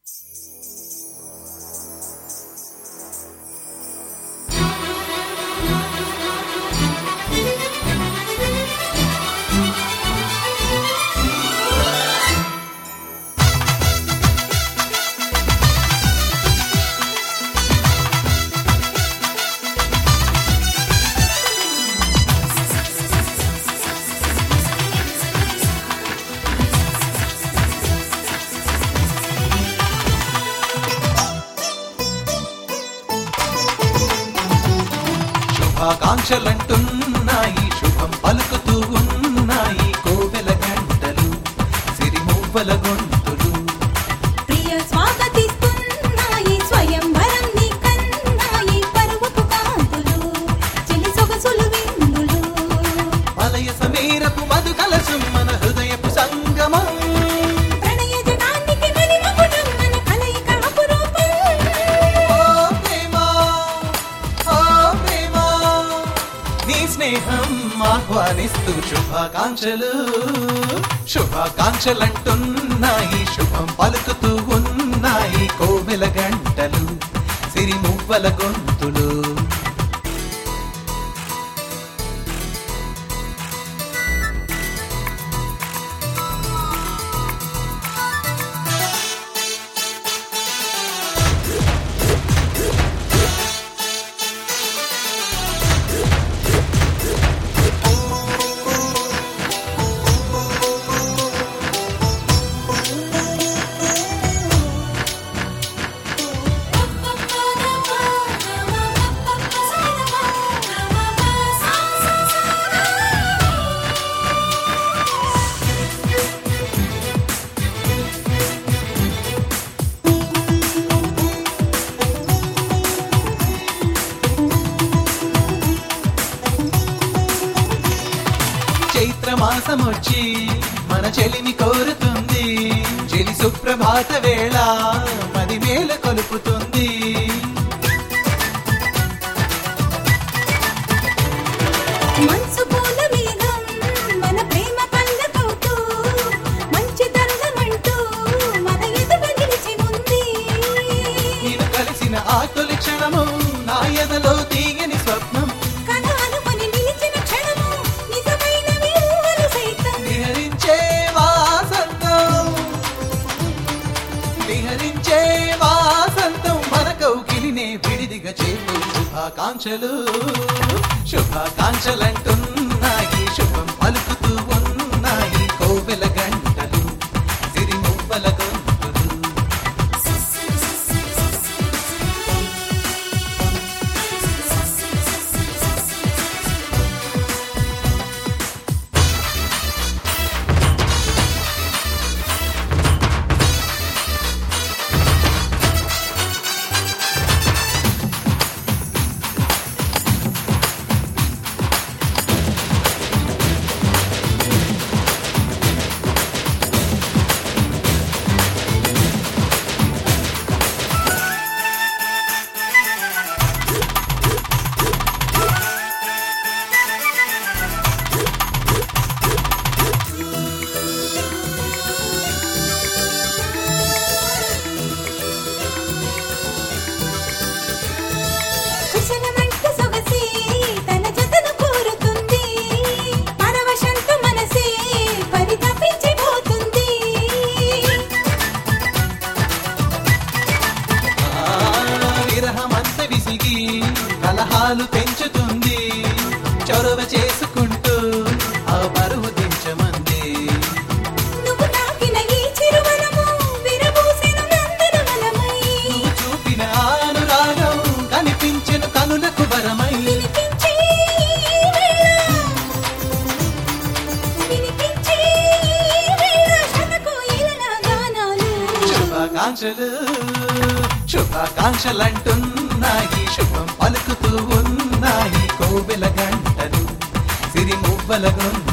శుభాకాంక్షలంటున్నాయి శుభం పలుకుతూ ఉన్నాయి కోవెల గంటలు సిరిమువ్వల గొంతులు ప్రియ స్వాగతిస్తున్నాయి స్వయంవరం నీ కన్నాయి పరువపు కాంతులు చెలి సొగసులు విందులు వలయ సమీరపు మధు కలశం మన హృదయపు సంగమం ప్రణయ జనానికి మణిమకుటం మన కలయిక అపురూపం ఓ ప్రేమ ఓ ప్రేమ నీ స్నేహం ఆహ్వానిస్తూ శుభాకాంక్షలు శుభాకాంక్షలంటున్నాయి శుభం పలుకుతూ ఉన్నాయి కోవెల గంటలు సిరిమువ్వల గొంతులు చైత్ర మాసం వచ్చి మన చెలిని కోరుతుంది చెలి సుప్రభాత వేళ పది వేల కొలుపుతుంది మనసు పూల మేఘం మన ప్రేమ పల్లకవుతూ మంచి తరుణమంటూ మన ఎదుట నిలిచి ఉంది నేను కలిసిన ఆ తొలి క్షణము నా ఎదలో తీయని స్వప్నం కణాలు కొని నిలిచిన క్షణము నిజమైన విలువలు సైతం విహరించే వాసంతం విహరించే వాసంతం మన కౌకిలినే విడిదిగా చేతు శుభాకాంక్షలు శుభాకాంక్షలంటున్నాయి శుభం పలుకుతూ ఉన్నాయి కోవెల గంటలు సిరిమువ్వల గొంతులు కుశలమంటూ సొగసి తన జతను కోరుతుంది పరవశంతో మనసే పరితపించిపోతుంది ఆ, విరహమంత విసిగి కలహాలు పెంచుతుంది చొరవ చేసుకుంటూ ఆ బరువు దించమంది నువ్వు తాకిన ఈ చిరువనము విరబూసెను నందనవనమై నువ్వు చూపిన అనురాగం కనిపించెను కనులకు వరమై వినిపించే ఈ వేళ వినిపించే ఈ వేళ శతకోయిలల గానాలు శుభాకాంక్షలు శుభాకాంక్షలంటున్నాయి శుభం పలుకుతూ ఉన్నాయి కోవెల గంటలు సిరిమువ్వల గొంతులు